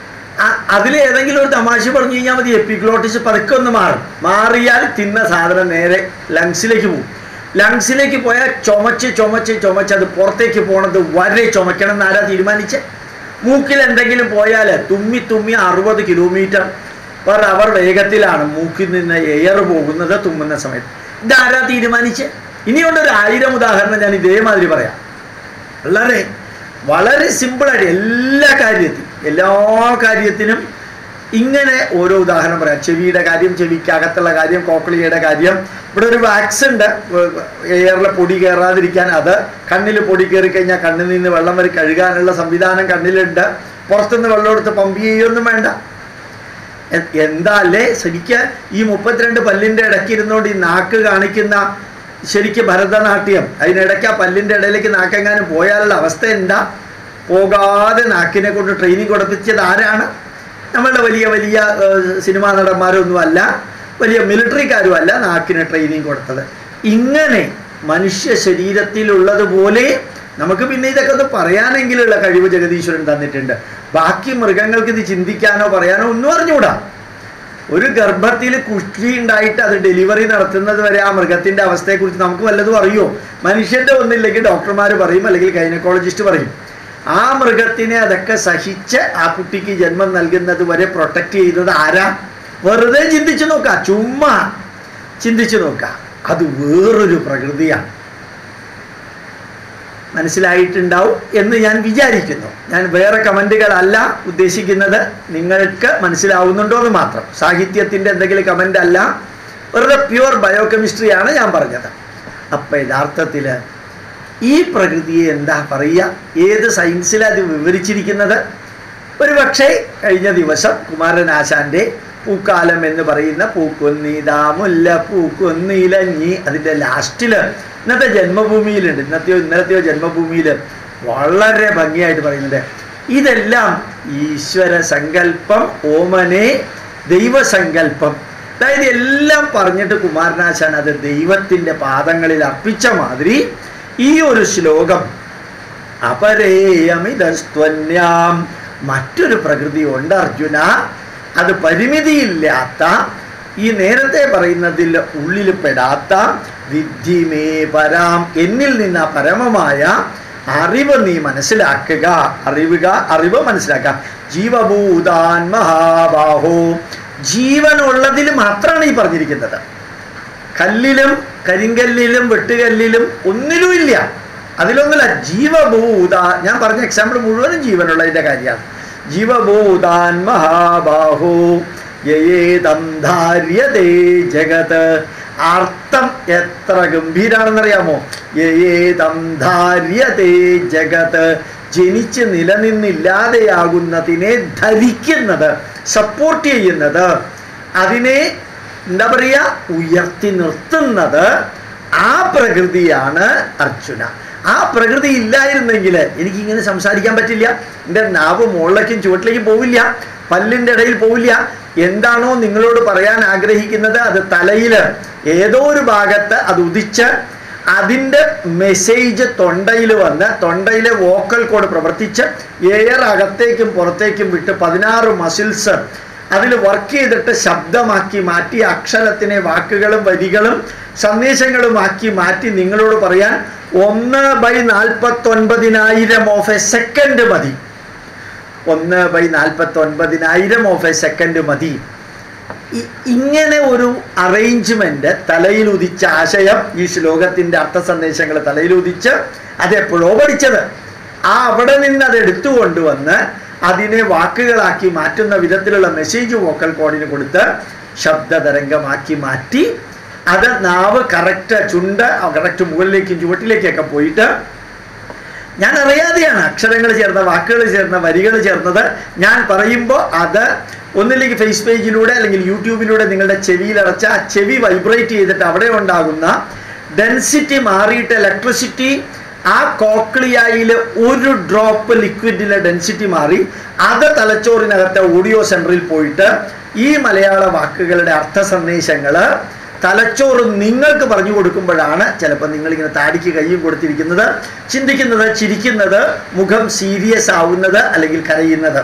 അതിൽ ഏതെങ്കിലും ഒരു തമാശ പറഞ്ഞു കഴിഞ്ഞാൽ മതി എപ്പിഗ്ലോട്ടിസ് പതുക്കെ ഒന്ന് മാറും മാറിയാൽ തിന്ന സാധനം നേരെ ലങ്സിലേക്ക് പോകും ലങ്സിലേക്ക് പോയാൽ ചുമച്ച് ചുമച്ച് ചുമച്ച് അത് പുറത്തേക്ക് പോണത് വരെ ചുമക്കണം എന്ന് ആരാ തീരുമാനിച്ചേ മൂക്കിൽ എന്തെങ്കിലും പോയാൽ തുമ്മി തുമ്മി അറുപത് കിലോമീറ്റർ പെർ അവർ വേഗത്തിലാണ് മൂക്കിൽ നിന്ന് എയർ പോകുന്നത് തുമ്മുന്ന സമയത്ത് ഇതാരാ തീരുമാനിച്ച് ഇനിയുണ്ട് ഒരു ആയിരം ഉദാഹരണം ഞാൻ ഇതേമാതിരി പറയാം വളരെ വളരെ സിമ്പിളായിട്ട് എല്ലാ കാര്യത്തിനും എല്ലാ കാര്യത്തിനും ഇങ്ങനെ ഓരോ ഉദാഹരണം പറയാം ചെവിയുടെ കാര്യം ചെവിക്കകത്തുള്ള കാര്യം കോക്ലിയയുടെ കാര്യം ഇവിടെ ഒരു വാക്സ് ഉണ്ട് എയറിൽ പൊടി കയറാതിരിക്കാൻ അത് കണ്ണിൽ പൊടി കയറി കഴിഞ്ഞാൽ കണ്ണിൽ നിന്ന് വെള്ളം വരെ കഴുകാനുള്ള സംവിധാനം കണ്ണിലുണ്ട് പുറത്തുനിന്ന് വെള്ളം എടുത്ത് പമ്പ് ചെയ്യൊന്നും വേണ്ട എ- എന്താ അല്ലേ ശരിക്ക് ഈ മുപ്പത്തിരണ്ട് പല്ലിൻ്റെ ഇടയ്ക്ക് ഇരുന്നുകൊണ്ട് ഈ നാക്ക് കാണിക്കുന്ന ശരിക്ക് ഭരതനാട്യം അതിനിടയ്ക്ക് ആ പല്ലിൻ്റെ ഇടയിലേക്ക് നാക്കെങ്ങാനും പോയാലുള്ള അവസ്ഥ എന്താ പോകാതെ നാക്കിനെ കൊണ്ട് ട്രെയിനിങ് കൊടുപ്പിച്ചത് ആരാണ് നമ്മളുടെ വലിയ വലിയ ഏഹ്, സിനിമാ നടന്മാരൊന്നും അല്ല വലിയ മിലിറ്ററിക്കാരും അല്ല നാക്കിന് ട്രെയിനിങ് കൊടുത്തത് ഇങ്ങനെ മനുഷ്യ ശരീരത്തിലുള്ളതുപോലെ നമുക്ക് പിന്നെ ഇതൊക്കെ ഒന്ന് പറയാനെങ്കിലുള്ള കഴിവ് ജഗദീശ്വരൻ തന്നിട്ടുണ്ട് ബാക്കി മൃഗങ്ങൾക്ക് ഇത് ചിന്തിക്കാനോ പറയാനോ ഒന്നും അറിഞ്ഞുകൂടാ ഒരു ഗർഭത്തിൽ കുഷ്ടി ഉണ്ടായിട്ട് അത് ഡെലിവറി നടത്തുന്നത് വരെ ആ മൃഗത്തിന്റെ അവസ്ഥയെക്കുറിച്ച് നമുക്ക് വല്ലതും അറിയോ മനുഷ്യന്റെ ഒന്നില്ലെങ്കിൽ ഡോക്ടർമാർ പറയും അല്ലെങ്കിൽ ഗൈനക്കോളജിസ്റ്റ് പറയും ആ മൃഗത്തിനെ അതൊക്കെ സഹിച്ച് ആ കുട്ടിക്ക് ജന്മം നൽകുന്നത് വരെ പ്രൊട്ടക്റ്റ് ചെയ്തത് ആരാ വെറുതെ ചിന്തിച്ചു നോക്കുക ചുമ്മാ ചിന്തിച്ചു നോക്കുക അത് വേറൊരു പ്രകൃതിയാണ് മനസ്സിലായിട്ടുണ്ടാവും എന്ന് ഞാൻ വിചാരിക്കുന്നു ഞാൻ വേറെ കമൻറ്റുകളല്ല ഉദ്ദേശിക്കുന്നത് നിങ്ങൾക്ക് മനസ്സിലാവുന്നുണ്ടോ എന്ന് മാത്രം സാഹിത്യത്തിൻ്റെ എന്തെങ്കിലും കമൻ്റ് അല്ല വെറുതെ പ്യുവർ ബയോകെമിസ്ട്രിയാണ് ഞാൻ പറഞ്ഞത് അപ്പം യഥാർത്ഥത്തിൽ ഈ പ്രകൃതിയെ എന്താ പറയുക ഏത് സയൻസിലാണ് അത് വിവരിച്ചിരിക്കുന്നത് ഒരു പക്ഷേ കഴിഞ്ഞ ദിവസം കുമാരനാശാന്റെ പൂക്കാലം എന്ന് പറയുന്ന പൂക്കൊന്നീതാ മുല്ല പൂക്കൊന്നീലഞ്ഞി അതിൻ്റെ ലാസ്റ്റില് ഇന്നത്തെ ജന്മഭൂമിയിലുണ്ട് ഇന്നത്തെയോ ഇന്നലത്തെയോ ജന്മഭൂമിയിൽ വളരെ ഭംഗിയായിട്ട് പറയുന്നുണ്ട് ഇതെല്ലാം ഈശ്വര സങ്കല്പം ഓമനെ ദൈവസങ്കല്പം അതായത് എല്ലാം പറഞ്ഞിട്ട് കുമാരനാശാൻ അത് ദൈവത്തിൻ്റെ പാദങ്ങളിൽ അർപ്പിച്ച മാതിരി ഈ ഒരു ശ്ലോകം അപരേയമിതസ്ത്വന്യാം മറ്റൊരു പ്രകൃതി ഉണ്ട് അർജുന അത് പരിമിതിയില്ലാത്ത ഈ നേരത്തെ പറയുന്നതിൽ ഉള്ളിൽ പെടാത്ത വിദ്യമേ പരാം എന്നിൽ നിന്ന് പരമമായ അറിവ് നീ മനസ്സിലാക്കുക അറിവുക അറിവ് മനസ്സിലാക്കുക ജീവഭൂതാൻ മഹാബാഹോ ജീവനുള്ളതിൽ മാത്രമാണ് ഈ പറഞ്ഞിരിക്കുന്നത് കല്ലിലും കരിങ്കല്ലിലും വെട്ടുകല്ലിലും ഒന്നിലും ഇല്ല അതിലൊന്നുമില്ല ജീവഭൂത ഞാൻ പറഞ്ഞ എക്സാമ്പിൾ മുഴുവനും ജീവനുള്ളതിൻ്റെ കാര്യമാണ് ജീവഭൂതാൻ മഹാബാഹോ യേതം ധാര്യതേ ജഗത് അർത്ഥം എത്ര ഗംഭീരാണെന്നറിയാമോ യേതം ധാര്യതേ ജഗത് ജനിച്ച് നിലനിന്നില്ലാതെയാകുന്നതിനെ ധരിക്കുന്നത് സപ്പോർട്ട് ചെയ്യുന്നത് അതിനെ എന്താ പറയുക ഉയർത്തി നിർത്തുന്നത് ആ പ്രകൃതിയാണ് അർജുന ആ പ്രകൃതി ഇല്ലായിരുന്നെങ്കിൽ എനിക്കിങ്ങനെ സംസാരിക്കാൻ പറ്റില്ല എൻ്റെ നാവ് മുകളിലേക്കും ചുവട്ടിലേക്കും പോവില്ല പല്ലിൻ്റെ ഇടയിൽ പോവില്ല എന്താണോ നിങ്ങളോട് പറയാൻ ആഗ്രഹിക്കുന്നത് അത് തലയിൽ ഏതോ ഒരു ഭാഗത്ത് അത് ഉദിച്ച് അതിൻ്റെ മെസ്സേജ് തൊണ്ടയിൽ വന്ന് തൊണ്ടയിലെ വോക്കൽ കോഡ് പ്രവർത്തിച്ച് എയർ അകത്തേക്കും പുറത്തേക്കും വിട്ട് പതിനാറ് മസിൽസ് അതിൽ വർക്ക് ചെയ്തിട്ട് ശബ്ദമാക്കി മാറ്റി അക്ഷരത്തിനെ വാക്കുകളും വരികളും സന്ദേശങ്ങളുമാക്കി മാറ്റി നിങ്ങളോട് പറയാൻ ഒന്ന് ബൈ നാൽപ്പത്തൊൻപതിനായിരം ഓഫ് എ സെക്കൻഡ് മതി ഒന്ന് ബൈ നാൽപ്പത്തൊൻപതിനായിരം ഓഫ് എ സെക്കൻഡ് മതി ഇ- ഇങ്ങനെ ഒരു അറേഞ്ച്മെന്റ് തലയിൽ ഉദിച്ച ആശയം ഈ ശ്ലോകത്തിന്റെ അർത്ഥ സന്ദേശങ്ങൾ തലയിൽ ഉദിച്ച് അതെപ്പോഴോ പഠിച്ചത് ആ അവിടെ നിന്ന് അത് എടുത്തു കൊണ്ടുവന്ന് അതിനെ വാക്കുകളാക്കി മാറ്റുന്ന വിധത്തിലുള്ള മെസ്സേജ് വോക്കൽ കോഡിന് കൊടുത്ത് ശബ്ദതരംഗമാക്കി മാറ്റി അത് നാവ് കറക്റ്റ് ചുണ്ട് കറക്റ്റ് മുകളിലേക്കും ചുവട്ടിലേക്കൊക്കെ പോയിട്ട് ഞാൻ അറിയാതെയാണ് അക്ഷരങ്ങൾ ചേർന്ന വാക്കുകൾ ചേർന്ന വരികൾ ചേർന്നത് ഞാൻ പറയുമ്പോൾ അത് ഒന്നില്ലെങ്കിൽ ഫേസ് പേജിലൂടെ അല്ലെങ്കിൽ യൂട്യൂബിലൂടെ നിങ്ങളുടെ ചെവിയിലടച്ച ആ ചെവി വൈബ്രേറ്റ് ചെയ്തിട്ട് അവിടെ ഉണ്ടാകുന്ന ഡെൻസിറ്റി മാറിയിട്ട് ഇലക്ട്രിസിറ്റി ആ കോക്ലിയായിൽ ഒരു ഡ്രോപ്പ് ലിക്വിഡിലെ ഡെൻസിറ്റി മാറി അത് തലച്ചോറിനകത്തെ ഓഡിയോ സെൻറ്ററിൽ പോയിട്ട് ഈ മലയാള വാക്കുകളുടെ അർത്ഥ സന്ദേശങ്ങൾ തലച്ചോറ് നിങ്ങൾക്ക് പറഞ്ഞു കൊടുക്കുമ്പോഴാണ് ചിലപ്പോൾ നിങ്ങളിങ്ങനെ താടിക്ക് കയ്യും കൊടുത്തിരിക്കുന്നത് ചിന്തിക്കുന്നത് ചിരിക്കുന്നത് മുഖം സീരിയസ് ആവുന്നത് അല്ലെങ്കിൽ കരയുന്നത്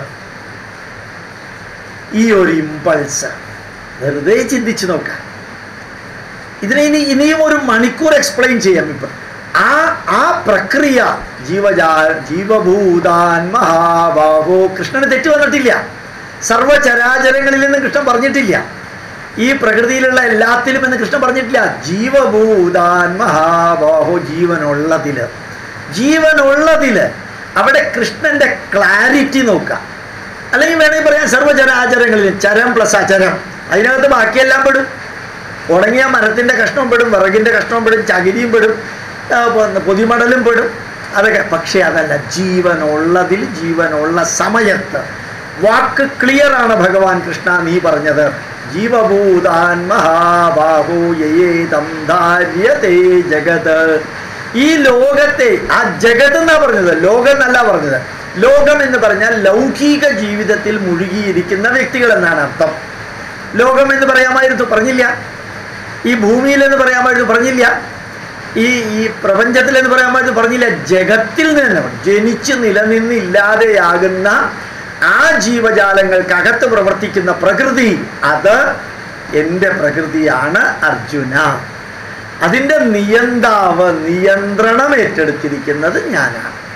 ഈ ഒരു ഇമ്പൾസ് വെറുതെ ചിന്തിച്ചു നോക്കാം ഇതിനെ ഇനി ഇനിയും ഒരു മണിക്കൂർ എക്സ്പ്ലെയിൻ ചെയ്യാം ഇപ്പം ആ ആ പ്രക്രിയ ജീവജാ ജീവഭൂതാൻ മഹാബാഹോ കൃഷ്ണന് തെറ്റ് വന്നിട്ടില്ല സർവചരാചരങ്ങളിൽ നിന്നും കൃഷ്ണൻ പറഞ്ഞിട്ടില്ല ഈ പ്രകൃതിയിലുള്ള എല്ലാത്തിലും എന്ന് കൃഷ്ണൻ പറഞ്ഞിട്ടില്ല ജീവഭൂതാൻ മഹാബാഹോ ജീവനുള്ളതില് ജീവനുള്ളതില് അവിടെ കൃഷ്ണന്റെ ക്ലാരിറ്റി നോക്കാം അല്ലെങ്കിൽ വേണമെങ്കിൽ പറയാം സർവ്വചരാചരങ്ങളിൽ ചരം പ്ലസ് അചരം അതിനകത്ത് ബാക്കിയെല്ലാം പെടും ഉണങ്ങിയ മരത്തിൻ്റെ കഷ്ണവും പെടും വിറകിൻ്റെ കഷ്ണവും പെടും ചകിരിയും പെടും ആ, പൊ- പൊതിമടലും പെടും അതൊക്കെ പക്ഷേ അതല്ല ജീവനുള്ളതിൽ ജീവനുള്ള സമയത്ത് വാക്ക് ക്ലിയർ ആണ് ഭഗവാൻ കൃഷ്ണ നീ പറഞ്ഞത് ജീവഭൂതാൻ മഹാബാഹു യേതം ധാര്യതേ ജഗത് ഈ ലോകത്തെ ആ ജഗത് എന്നാ പറഞ്ഞത് ലോകം എന്നല്ല പറഞ്ഞത് ലോകം എന്ന് പറഞ്ഞാൽ ലൗകിക ജീവിതത്തിൽ മുഴുകിയിരിക്കുന്ന വ്യക്തികൾ എന്നാണ് അർത്ഥം ലോകം എന്ന് പറയാമായിരുന്നു പറഞ്ഞില്ല ഈ ഭൂമിയിൽ എന്ന് പറയാമായിരുന്നു പറഞ്ഞില്ല ഈ ഈ പ്രപഞ്ചത്തിൽ എന്ന് പറയാമായിരുന്നു പറഞ്ഞില്ല ജഗത്തിൽ നിന്ന് ജനിച്ച് നിലനിന്നില്ലാതെയാകുന്ന ആ ജീവജാലങ്ങൾക്കകത്ത് പ്രവർത്തിക്കുന്ന പ്രകൃതി അത് എൻ്റെ പ്രകൃതിയാണ് അർജുന അതിൻ്റെ നിയന്താവ് നിയന്ത്രണം ഏറ്റെടുത്തിരിക്കുന്നത് ഞാനാണ്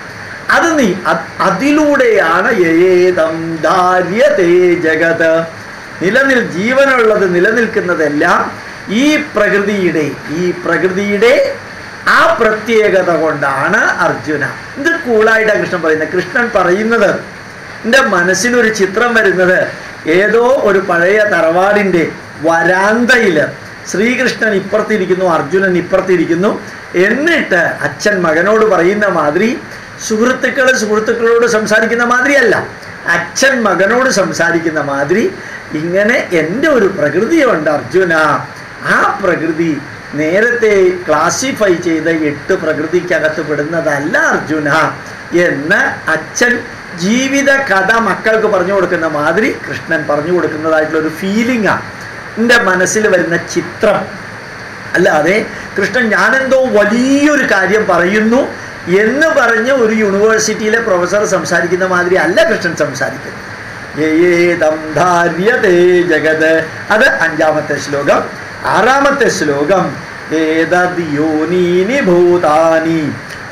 അത് നീ അത് അതിലൂടെയാണ് ഏതം ധാര്യതേ ജഗത് നിലനിൽ ജീവനുള്ളത് നിലനിൽക്കുന്നതെല്ലാം ഈ പ്രകൃതിയുടെ ഈ പ്രകൃതിയുടെ ആ പ്രത്യേകത കൊണ്ടാണ് അർജുന ഇത് കൂളായിട്ടാണ് കൃഷ്ണൻ പറയുന്നത് കൃഷ്ണൻ പറയുന്നത് എൻ്റെ മനസ്സിലൊരു ചിത്രം വരുന്നത് ഏതോ ഒരു പഴയ തറവാടിൻ്റെ വരാന്തയില് ശ്രീകൃഷ്ണൻ ഇപ്പുറത്തിരിക്കുന്നു അർജുനൻ ഇപ്പുറത്തിരിക്കുന്നു എന്നിട്ട് അച്ഛൻ മകനോട് പറയുന്ന മാതിരി സുഹൃത്തുക്കൾ സുഹൃത്തുക്കളോട് സംസാരിക്കുന്ന മാതിരിയല്ല അച്ഛൻ മകനോട് സംസാരിക്കുന്ന മാതിരി ഇങ്ങനെ എൻ്റെ ഒരു പ്രകൃതിയുണ്ട് അർജുന ആ പ്രകൃതി നേരത്തെ ക്ലാസിഫൈ ചെയ്ത എട്ട് പ്രകൃതിക്കകത്ത് പെടുന്നതല്ല അർജുന എന്ന് അച്ഛൻ ജീവിത കഥ മക്കൾക്ക് പറഞ്ഞു കൊടുക്കുന്ന മാതിരി കൃഷ്ണൻ പറഞ്ഞു കൊടുക്കുന്നതായിട്ടുള്ള ഒരു ഫീലിംഗാണ് എൻ്റെ മനസ്സിൽ വരുന്ന ചിത്രം അല്ലാതെ കൃഷ്ണൻ ഞാനെന്തോ വലിയൊരു കാര്യം പറയുന്നു എന്ന് പറഞ്ഞ് ഒരു യൂണിവേഴ്സിറ്റിയിലെ പ്രൊഫസർ സംസാരിക്കുന്ന മാതിരി അല്ല കൃഷ്ണൻ സംസാരിക്കുന്നത് ഏതം ധാര്യതേ ജഗത് അത് അഞ്ചാമത്തെ ശ്ലോകം ആറാമത്തെ ശ്ലോകം ഏതദ് യോനീനി ഭൂതാനി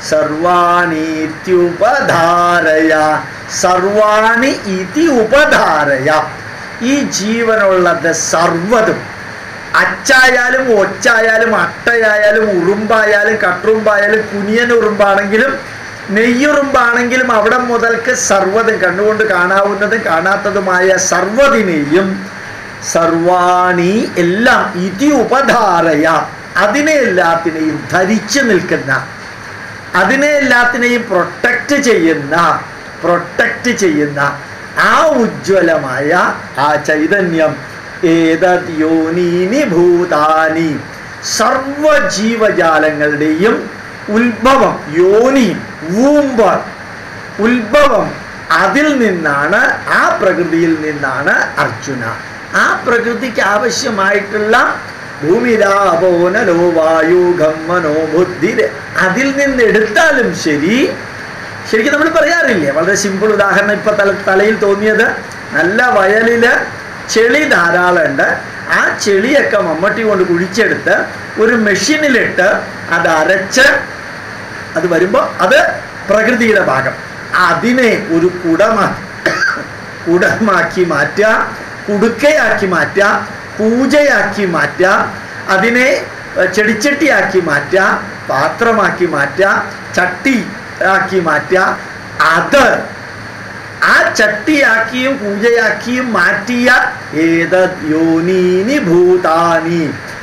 സർവാണീത്യുപധാരയ സർവാണി ഇതി ഉപധാരയ ഈ ജീവനുള്ളത് സർവതും അച്ചായാലും ഒച്ചായാലും അട്ടയായാലും ഉറുമ്പായാലും കട്ടുറുമ്പായാലും കുനിയൻ ഉറുമ്പാണെങ്കിലും നെയ്യുറുമ്പാണെങ്കിലും അവിടെ മുതൽക്ക് സർവ്വതും കണ്ണുകൊണ്ട് കാണാവുന്നതും കാണാത്തതുമായ സർവ്വതിനെയും സർവാണി എല്ലാം ഇതി ഉപധാരയ അതിനെ എല്ലാത്തിനെയും ധരിച്ചു നിൽക്കുന്ന അതിനെ എല്ലാത്തിനെയും പ്രൊട്ടക്റ്റ് ചെയ്യുന്ന പ്രൊട്ടക്റ്റ് ചെയ്യുന്ന ആ ഉജ്ജ്വലമായ ആ ചൈതന്യം ഏതത് യോനീനി ഭൂതാനി സർവജീവജാലങ്ങളുടെയും ഉത്ഭവം യോനി വൂമ്പ് ഉത്ഭവം അതിൽ നിന്നാണ് ആ പ്രകൃതിയിൽ നിന്നാണ് അർജുന ആ പ്രകൃതിക്ക് ആവശ്യമായിട്ടുള്ള ഭൂമിരാപോനലോ വായു ഖമ്മനോ ബുദ്ധി അതിൽ നിന്ന് എടുത്താലും ശരി ശരിക്കും നമ്മൾ പറയാറില്ലേ വളരെ സിമ്പിൾ ഉദാഹരണം ഇപ്പൊ തല തലയിൽ തോന്നിയത് നല്ല വയലില് ചെളി ധാരാളമുണ്ട് ആ ചെളിയൊക്കെ മമ്മട്ടി കൊണ്ട് കുഴിച്ചെടുത്ത് ഒരു മെഷീനിലിട്ട് അത് അരച്ച് അത് വരുമ്പോൾ അത് പ്രകൃതിയുടെ ഭാഗം അതിനെ ഒരു കുടമാ കുടമാക്കി മാറ്റുക കുടുക്കയാക്കി മാറ്റുക പൂജയാക്കി മാറ്റുക അതിനെ ചെടിച്ചട്ടിയാക്കി മാറ്റുക പാത്രമാക്കി മാറ്റുക ചട്ടി ആക്കി മാറ്റുക അത് ആ ചട്ടിയാക്കിയും പൂജയാക്കിയും മാറ്റിയ ഏതത് യോനീനി ഭൂതാനി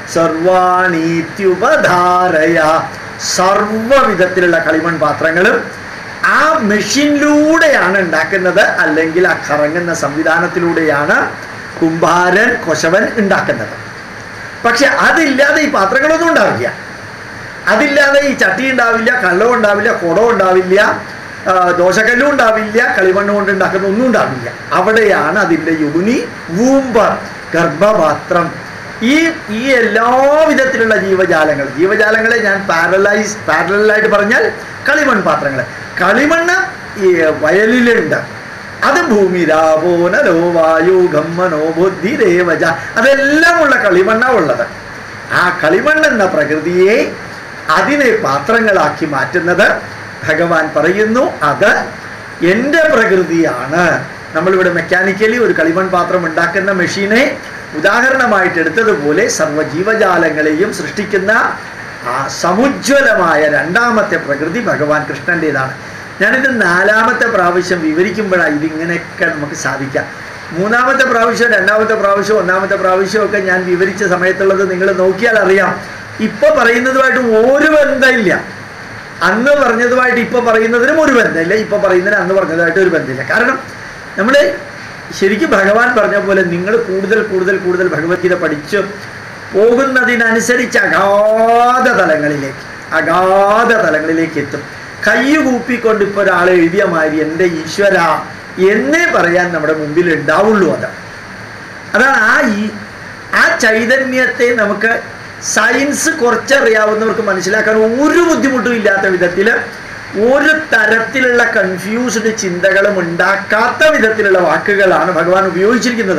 സർവാണീത്യുപധാരയ സർവവിധത്തിലുള്ള കളിമൺ പാത്രങ്ങളും ആ മെഷീനിലൂടെയാണ് ഉണ്ടാക്കുന്നത് അല്ലെങ്കിൽ ആ കറങ്ങുന്ന സംവിധാനത്തിലൂടെയാണ് കുംഭാരൻ കൊശവൻ ഉണ്ടാക്കുന്നത് പക്ഷെ അതില്ലാതെ ഈ പാത്രങ്ങളൊന്നും ഉണ്ടാവില്ല അതില്ലാതെ ഈ ചട്ടി ഉണ്ടാവില്ല കള്ളവും ഉണ്ടാവില്ല കുടവും ഉണ്ടാവില്ല ആ, ദോശക്കല്ലും ഉണ്ടാവില്ല കളിമണ്ണ് കൊണ്ട് ഉണ്ടാക്കുന്ന ഒന്നും ഉണ്ടാവില്ല അവിടെയാണ് അതിൻ്റെ യുഗുനി വൂമ്പ് ഗർഭപാത്രം ഈ ഈ എല്ലാ വിധത്തിലുള്ള ജീവജാലങ്ങൾ ജീവജാലങ്ങളെ ഞാൻ പാരലൈസ് പാരലായിട്ട് പറഞ്ഞാൽ കളിമൺ പാത്രങ്ങൾ കളിമണ്ണ് ഈ വയലിലുണ്ട് അത് ഭൂമി രാപോനലോ വായു ഗമ്മനോ ബുദ്ധി ദേവജ അതെല്ലാം ഉള്ള കളിമണ്ണാ ഉള്ളത് ആ കളിമണ്ണ് എന്ന പ്രകൃതിയെ അതിനെ പാത്രങ്ങളാക്കി മാറ്റുന്നത് ഭഗവാൻ പറയുന്നു അത് എൻ്റെ പ്രകൃതിയാണ് നമ്മളിവിടെ മെക്കാനിക്കലി ഒരു കളിമൺ പാത്രം ഉണ്ടാക്കുന്ന മെഷീനെ ഉദാഹരണമായിട്ട് എടുത്തതുപോലെ സർവ്വജീവജാലങ്ങളെയും സൃഷ്ടിക്കുന്ന ആ സമുജ്വലമായ രണ്ടാമത്തെ പ്രകൃതി ഭഗവാൻ കൃഷ്ണൻ്റെതാണ് ഞാനിത് നാലാമത്തെ പ്രാവശ്യം വിവരിക്കുമ്പോഴാണ് ഇതിങ്ങനെയൊക്കെ നമുക്ക് സാധിക്കാം മൂന്നാമത്തെ പ്രാവശ്യം രണ്ടാമത്തെ പ്രാവശ്യം ഒന്നാമത്തെ പ്രാവശ്യമൊക്കെ ഞാൻ വിവരിച്ച സമയത്തുള്ളത് നിങ്ങൾ നോക്കിയാൽ അറിയാം ഇപ്പൊ പറയുന്നതുമായിട്ട് ഒരു ബന്ധമില്ല അന്ന് പറഞ്ഞതുമായിട്ട് ഇപ്പൊ പറയുന്നതിനും ഒരു ബന്ധമില്ല ഇപ്പൊ പറയുന്നതിന് അന്ന് പറഞ്ഞതുമായിട്ട് ഒരു ബന്ധമില്ല കാരണം നമ്മൾ ശരിക്കും ഭഗവാൻ പറഞ്ഞ പോലെ നിങ്ങൾ കൂടുതൽ കൂടുതൽ കൂടുതൽ ഭഗവത്ഗീത പഠിച്ച് പോകുന്നതിനനുസരിച്ച് അഗാധ തലങ്ങളിലേക്ക് അഗാധ തലങ്ങളിലേക്ക് എത്തും കൈ കൂപ്പിക്കൊണ്ട് ഇപ്പോൾ ഒരാൾ എഴുതിയ മാതിരി എൻ്റെ ഈശ്വര എന്നേ പറയാൻ നമ്മുടെ മുമ്പിൽ ഉണ്ടാവുള്ളൂ അത് അതാണ് ആ ഈ ആ ചൈതന്യത്തെ നമുക്ക് സയൻസ് കുറച്ചറിയാവുന്നവർക്ക് മനസ്സിലാക്കാൻ ഒരു ബുദ്ധിമുട്ടും ഇല്ലാത്ത വിധത്തിൽ ഒരു തരത്തിലുള്ള കൺഫ്യൂസ്ഡ് ചിന്തകളും ഉണ്ടാക്കാത്ത വിധത്തിലുള്ള വാക്കുകളാണ് ഭഗവാൻ ഉപയോഗിച്ചിരിക്കുന്നത്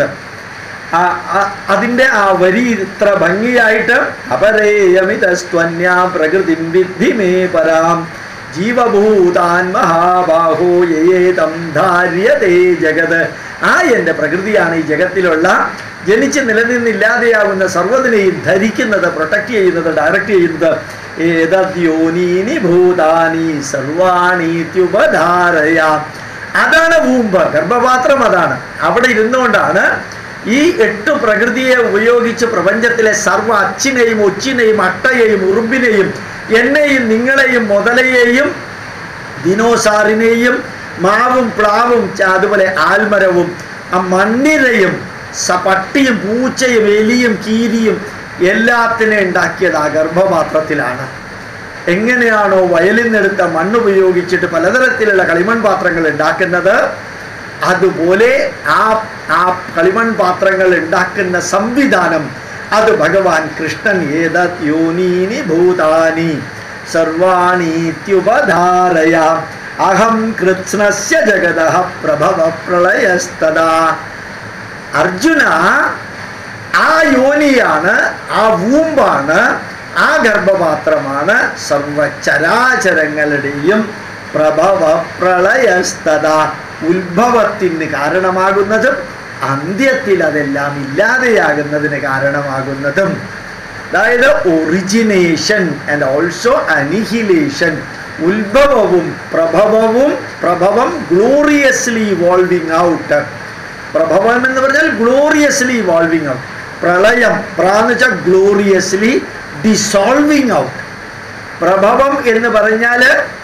ആ ആ- അതിൻ്റെ ആ വരി ഇത്ര ഭംഗിയായിട്ട് അപരേയമിതസ്ത്വന്യ പ്രകൃതി വിദ്ധി മേ പരാം ജീവഭൂതാൻ മഹാബാഹോ യേതം ധാര്യതേ ജഗത് ആ എൻ്റെ പ്രകൃതിയാണ് ഈ ജഗത്തിലുള്ള ജനിച്ച് നിലനിന്നില്ലാതെയാകുന്ന സർവ്വതിനെയും ധരിക്കുന്നത് പ്രൊട്ടക്റ്റ് ചെയ്യുന്നത് ഡയറക്റ്റ് ചെയ്യുന്നത് ഏതദ്യോനീനി ഭൂതാനി സർവാണീത്യുപധാരയ അതാണ് വൂമ്പ് ഗർഭപാത്രം അതാണ് അവിടെ ഇരുന്നുകൊണ്ടാണ് ഈ എട്ട് പ്രകൃതിയെ ഉപയോഗിച്ച് പ്രപഞ്ചത്തിലെ സർവ്വ അച്ചിനെയും ഒച്ചിനെയും അട്ടയെയും ഉറുമ്പിനെയും എന്നെയും നിങ്ങളെയും മുതലയെയും ദിനോസാറിനെയും മാവും പ്ലാവും ച- അതുപോലെ ആൽമരവും ആ മണ്ണിരയും സ പട്ടിയും പൂച്ചയും എലിയും കീരിയും എല്ലാത്തിനെ ഉണ്ടാക്കിയത് ആ ഗർഭപാത്രത്തിലാണ് എങ്ങനെയാണോ വയലിൽ നിന്നെടുത്ത മണ്ണുപയോഗിച്ചിട്ട് പലതരത്തിലുള്ള കളിമൺ പാത്രങ്ങൾ ഉണ്ടാക്കുന്നത് അതുപോലെ ആ ആ കളിമൺ പാത്രങ്ങൾ ഉണ്ടാക്കുന്ന സംവിധാനം അത് ഭഗവാൻ കൃഷ്ണൻ ഏതത് യോനീനി ഭൂതാനി സർവാണീത്യുപധാരയ അഹം കൃത്സ്നസ്യ ജഗത പ്രഭവ പ്രളയസ്തദാ അർജുന ആ യോനിയാണ് ആ വൂമ്പാണ് ആ ഗർഭപാത്രമാണ് സർവചരാചരങ്ങളുടെയും പ്രഭവ പ്രളയസ്തത ഉത്ഭവത്തിന് കാരണമാകുന്നതും അന്ത്യത്തിൽ അതെല്ലാം ഇല്ലാതെയാകുന്നതിന് കാരണമാകുന്നതും അതായത് ഒറിജിനേഷൻ ആൻഡ് ഓൾസോ അനിഹിലേഷൻ ഉത്ഭവവും പ്രഭവവും പ്രഭവം ഗ്ലോറിയസ്ലി ഇവോൾവിങ് ഔട്ട് പ്രഭവം എന്ന് പറഞ്ഞാൽ ഗ്ലോറിയസ്ലി ഇവോൾവിങ് ഔട്ട് പ്രളയം പ്രാന്ന് വെച്ചാൽ ഗ്ലോറിയസ്ലി ഡിസോൾവിങ് ഔട്ട് പ്രഭവം എന്ന് പറഞ്ഞാൽ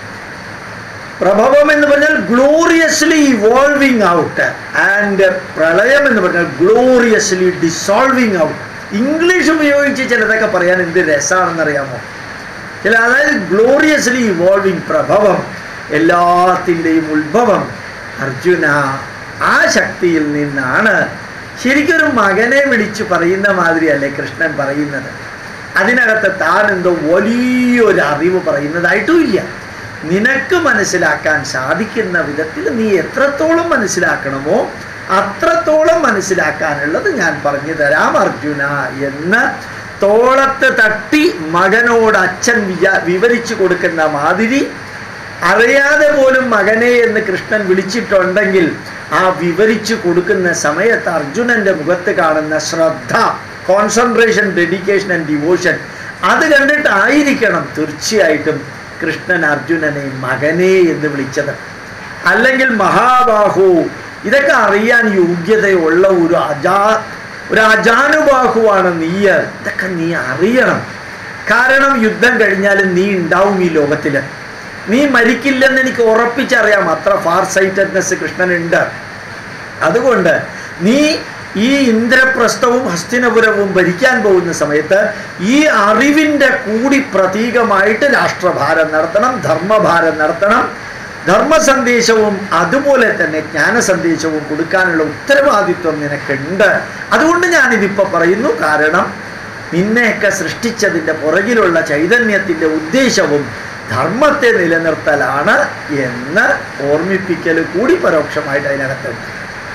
പ്രഭവം എന്ന് പറഞ്ഞാൽ ഗ്ലോറിയസ്ലി ഇവോൾവിങ് ഔട്ട് ആൻഡ് പ്രളയം എന്ന് പറഞ്ഞാൽ ഗ്ലോറിയസ്ലി ഡിസോൾവിങ് ഔട്ട് ഇംഗ്ലീഷ് ഉപയോഗിച്ച് ചിലതൊക്കെ പറയാൻ എന്ത് രസമാണെന്നറിയാമോ ചില അതായത് ഗ്ലോറിയസ്ലി ഇവോൾവിങ് പ്രഭവം എല്ലാത്തിൻ്റെയും ഉത്ഭവം അർജുന ആ ശക്തിയിൽ നിന്നാണ് ശരിക്കൊരു മകനെ വിളിച്ചു പറയുന്ന മാതിരിയല്ലേ കൃഷ്ണൻ പറയുന്നത് അതിനകത്ത് താൻ എന്തോ വലിയൊരു അറിവ് പറയുന്നതായിട്ടും ഇല്ല നിനക്ക് മനസ്സിലാക്കാൻ സാധിക്കുന്ന വിധത്തിൽ നീ എത്രത്തോളം മനസ്സിലാക്കണമോ അത്രത്തോളം മനസ്സിലാക്കാനുള്ളത് ഞാൻ പറഞ്ഞു തരാം അർജുന എന്ന് തോളത്ത് തട്ടി മകനോട് അച്ഛൻ വിചാ വിവരിച്ചു കൊടുക്കുന്ന മാതിരി അറിയാതെ പോലും മകനെ എന്ന് കൃഷ്ണൻ വിളിച്ചിട്ടുണ്ടെങ്കിൽ ആ വിവരിച്ചു കൊടുക്കുന്ന സമയത്ത് അർജുനന്റെ മുഖത്ത് കാണുന്ന ശ്രദ്ധ കോൺസെൻട്രേഷൻ ഡെഡിക്കേഷൻ ആൻഡ് ഡിവോഷൻ അത് കണ്ടിട്ടായിരിക്കണം തീർച്ചയായിട്ടും കൃഷ്ണൻ അർജുനനെ മകനെ എന്ന് വിളിച്ചത് അല്ലെങ്കിൽ മഹാബാഹു ഇതൊക്കെ അറിയാൻ യോഗ്യതയുള്ള ഒരു അജാ ഒരു അജാനുബാഹുവാണ് നീ ഇതൊക്കെ നീ അറിയണം കാരണം യുദ്ധം കഴിഞ്ഞാലും നീ ഉണ്ടാവും ഈ ലോകത്തിൽ നീ മരിക്കില്ലെന്ന് എനിക്ക് ഉറപ്പിച്ചറിയാം അത്ര ഫാർ സൈറ്റഡ്നെസ് കൃഷ്ണനുണ്ട് അതുകൊണ്ട് നീ ഈ ഇന്ദ്രപ്രസ്ഥവും ഹസ്തിനപുരവും ഭരിക്കാൻ പോകുന്ന സമയത്ത് ഈ അറിവിൻ്റെ കൂടി പ്രതീകമായിട്ട് രാഷ്ട്രഭാരം നടത്തണം ധർമ്മഭാരം നടത്തണം ധർമ്മ സന്ദേശവും അതുപോലെ തന്നെ ജ്ഞാന സന്ദേശവും കൊടുക്കാനുള്ള ഉത്തരവാദിത്വം നിനക്കുണ്ട് അതുകൊണ്ട് ഞാനിതിപ്പോൾ പറയുന്നു കാരണം നിന്നെയൊക്കെ സൃഷ്ടിച്ചതിൻ്റെ പുറകിലുള്ള ചൈതന്യത്തിൻ്റെ ഉദ്ദേശവും ധർമ്മത്തെ നിലനിർത്തലാണ് എന്ന് ഓർമ്മിപ്പിക്കൽ കൂടി പരോക്ഷമായിട്ട് അതിനകത്തുണ്ട്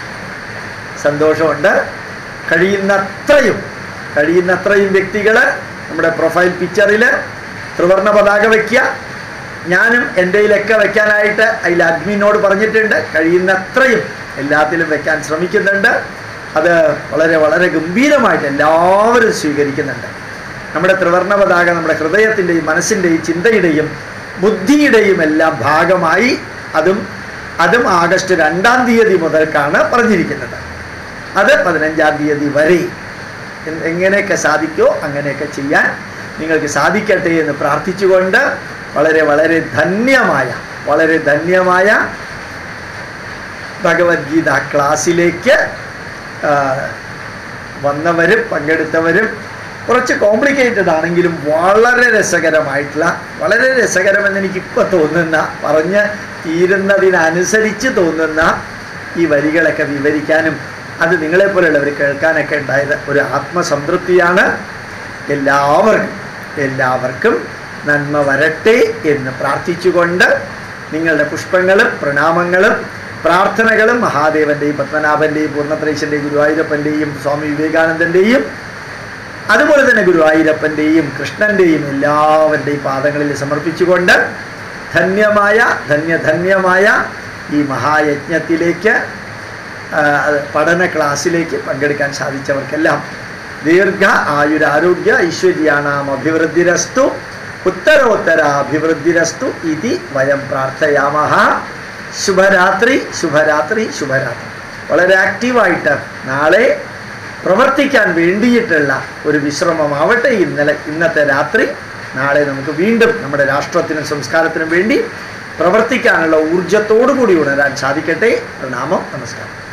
സന്തോഷമുണ്ട് കഴിയുന്നത്രയും കഴിയുന്നത്രയും വ്യക്തികൾ നമ്മുടെ പ്രൊഫൈൽ പിക്ചറിൽ ത്രിവർണ്ണ പതാക വയ്ക്കുക ഞാനും എൻ്റെയിലൊക്കെ വെക്കാനായിട്ട് അതിൽ അഡ്മിനോട് പറഞ്ഞിട്ടുണ്ട് കഴിയുന്നത്രയും എല്ലാത്തിലും വെക്കാൻ ശ്രമിക്കുന്നുണ്ട് അത് വളരെ വളരെ ഗംഭീരമായിട്ട് എല്ലാവരും സ്വീകരിക്കുന്നുണ്ട് നമ്മുടെ ത്രിവർണ്ണ പതാക നമ്മുടെ ഹൃദയത്തിൻ്റെയും മനസ്സിൻ്റെയും ചിന്തയുടെയും ബുദ്ധിയുടെയും എല്ലാം ഭാഗമായി അതും അതും ആഗസ്റ്റ് രണ്ടാം തീയതി മുതൽക്കാണ് പറഞ്ഞിരിക്കുന്നത് അത് പതിനഞ്ചാം തീയതി വരെ എ- എങ്ങനെയൊക്കെ സാധിക്കുമോ അങ്ങനെയൊക്കെ ചെയ്യാൻ നിങ്ങൾക്ക് സാധിക്കട്ടെ എന്ന് പ്രാർത്ഥിച്ചുകൊണ്ട് വളരെ വളരെ ധന്യമായ വളരെ ധന്യമായ ഭഗവത്ഗീത ക്ലാസ്സിലേക്ക് ആ, വന്നവരും പങ്കെടുത്തവരും കുറച്ച് കോംപ്ലിക്കേറ്റഡ് ആണെങ്കിലും വളരെ രസകരമായിട്ടുള്ള വളരെ രസകരമെന്ന് എനിക്കിപ്പോൾ തോന്നുന്ന പറഞ്ഞ് തീരുന്നതിനനുസരിച്ച് തോന്നുന്ന ഈ വരികളൊക്കെ വിവരിക്കാനും അത് നിങ്ങളെപ്പോലെയുള്ളവർ കേൾക്കാനൊക്കെ ഉണ്ടായത് ഒരു ആത്മസംതൃപ്തിയാണ് എല്ലാവർക്കും എല്ലാവർക്കും നന്മ വരട്ടെ എന്ന് പ്രാർത്ഥിച്ചുകൊണ്ട് നിങ്ങളുടെ പുഷ്പങ്ങളും പ്രണാമങ്ങളും പ്രാർത്ഥനകളും മഹാദേവൻ്റെയും പത്മനാഭൻ്റെയും പൂർണ്ണത്രേശൻ്റെയും ഗുരുവായൂരപ്പൻ്റെയും സ്വാമി വിവേകാനന്ദൻ്റെയും അതുപോലെ തന്നെ ഗുരുവായൂരപ്പൻ്റെയും കൃഷ്ണൻ്റെയും എല്ലാവരുടെയും പാദങ്ങളിൽ സമർപ്പിച്ചുകൊണ്ട് ധന്യമായ ധന്യധന്യമായ ഈ മഹായജ്ഞത്തിലേക്ക് ആ, പഠന ക്ലാസ്സിലേക്ക് പങ്കെടുക്കാൻ സാധിച്ചവർക്കെല്ലാം ദീർഘ ആയുരാരോഗ്യ ഐശ്വര്യാണാം അഭിവൃദ്ധിരസ്തു ഉത്തരോത്തര അഭിവൃദ്ധിരസ്തു ഇതി വയം പ്രാർത്ഥയാമഹ ശുഭരാത്രി ശുഭരാത്രി ശുഭരാത്രി വളരെ ആക്റ്റീവായിട്ട് നാളെ പ്രവർത്തിക്കാൻ വേണ്ടിയിട്ടുള്ള ഒരു വിശ്രമമാവട്ടെ ഇന്നലെ ഇന്നത്തെ രാത്രി നാളെ നമുക്ക് വീണ്ടും നമ്മുടെ രാഷ്ട്രത്തിനും സംസ്കാരത്തിനും വേണ്ടി പ്രവർത്തിക്കാനുള്ള ഊർജത്തോടു കൂടി ഉണരാൻ സാധിക്കട്ടെ പ്രണാമം നമസ്കാരം